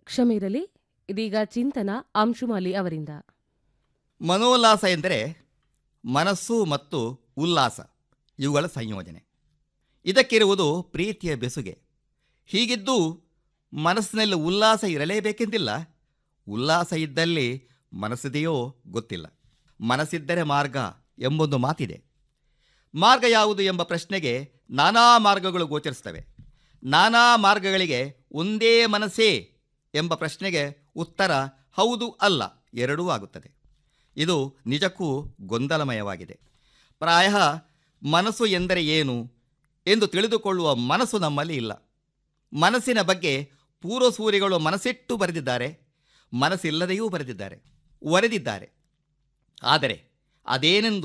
ಕ್ಷಮೆ ಇರಲಿ ಇದೀಗ ಚಿಂತನ ಅಂಶುಮಾಲಿ ಅವರಿಂದ ಮನೋಲ್ಲಾಸ ಎಂದರೆ ಮನಸ್ಸು ಮತ್ತು ಉಲ್ಲಾಸ ಇವುಗಳ ಸಂಯೋಜನೆ ಇದಕ್ಕಿರುವುದು ಪ್ರೀತಿಯ ಬೆಸುಗೆ ಹೀಗಿದ್ದು ಮನಸ್ಸಿನಲ್ಲಿ ಉಲ್ಲಾಸ ಇರಲೇಬೇಕೆಂದಿಲ್ಲ ಉಲ್ಲಾಸ ಇದ್ದಲ್ಲಿ ಮನಸ್ಸಿದೆಯೋ ಗೊತ್ತಿಲ್ಲ ಮನಸ್ಸಿದ್ದರೆ ಮಾರ್ಗ ಎಂಬೊಂದು ಮಾತಿದೆ ಮಾರ್ಗ ಯಾವುದು ಎಂಬ ಪ್ರಶ್ನೆಗೆ ನಾನಾ ಮಾರ್ಗಗಳು ಗೋಚರಿಸ್ತವೆ ನಾನಾ ಮಾರ್ಗಗಳಿಗೆ ಒಂದೇ ಮನಸ್ಸೇ ಎಂಬ ಪ್ರಶ್ನೆಗೆ ಉತ್ತರ ಹೌದು ಅಲ್ಲ ಎರಡೂ ಆಗುತ್ತದೆ ಇದು ನಿಜಕ್ಕೂ ಗೊಂದಲಮಯವಾಗಿದೆ ಪ್ರಾಯ ಮನಸ್ಸು ಎಂದರೆ ಏನು ಎಂದು ತಿಳಿದುಕೊಳ್ಳುವ ಮನಸ್ಸು ನಮ್ಮಲ್ಲಿ ಇಲ್ಲ ಮನಸ್ಸಿನ ಬಗ್ಗೆ ಪೂರ್ವಸೂರಿಗಳು ಮನಸ್ಸಿಟ್ಟು ಬರೆದಿದ್ದಾರೆ ಮನಸ್ಸಿಲ್ಲದೆಯೂ ಬರೆದಿದ್ದಾರೆ ಒರೆದಿದ್ದಾರೆ ಆದರೆ ಅದೇನೆಂದು